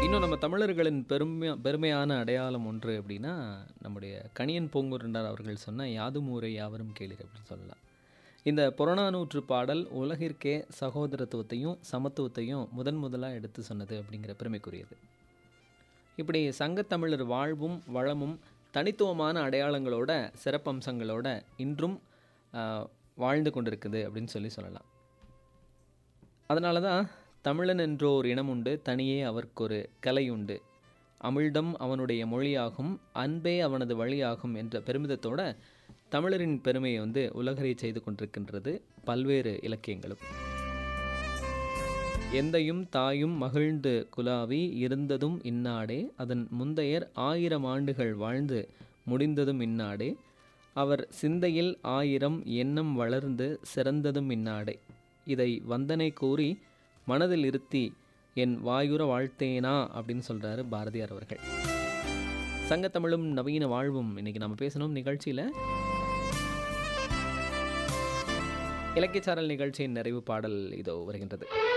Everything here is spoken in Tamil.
இன்னும் நம்ம தமிழர்களின் பெருமை பெருமையான அடையாளம் ஒன்று அப்படின்னா நம்முடைய கணியன் பூங்குருண்டார் அவர்கள் சொன்ன யாதும் ஊரை யாவரும் கேளீர் அப்படின்னு சொல்லலாம் இந்த புறநானூற்று பாடல் உலகிற்கே சகோதரத்துவத்தையும் சமத்துவத்தையும் முதன் முதலாக எடுத்து சொன்னது அப்படிங்கிற பெருமைக்குரியது இப்படி சங்கத்தமிழர் வாழ்வும் வளமும் தனித்துவமான அடையாளங்களோட சிறப்பம்சங்களோட இன்றும் ஆஹ், வாழ்ந்து கொண்டிருக்குது அப்படின்னு சொல்லி சொல்லலாம் அதனால தான் தமிழன் என்றோர் இனம் உண்டு தனியே அவர்க்கொரு கலை உண்டு அமிழ்தம் அவனுடைய மொழியாகும் அன்பே அவனது வழியாகும் என்ற பெருமிதத்தோட தமிழரின் பெருமையை வந்து உலகறை செய்து கொண்டிருக்கின்றது பல்வேறு இலக்கியங்களும் எந்தையும் தாயும் மகிழ்ந்து குலாவி இருந்ததும் இன்னாடே அதன் முந்தையர் ஆயிரம் ஆண்டுகள் வாழ்ந்து முடிந்ததும் இன்னாடே அவர் சிந்தையில் ஆயிரம் எண்ணம் வளர்ந்து சிறந்ததும் இன்னாடே இதை வந்தனை கூறி மனதில் இருத்தி என் வாயுர வாழ்த்தேனா அப்படின்னு சொல்றாரு பாரதியார் அவர்கள் சங்கத்தமிழும் நவீன வாழ்வும் இன்னைக்கு நம்ம பேசணும் நிகழ்ச்சியில் இலக்கியச்சாரல் நிகழ்ச்சியின் நிறைவு பாடல் இதோ வருகின்றது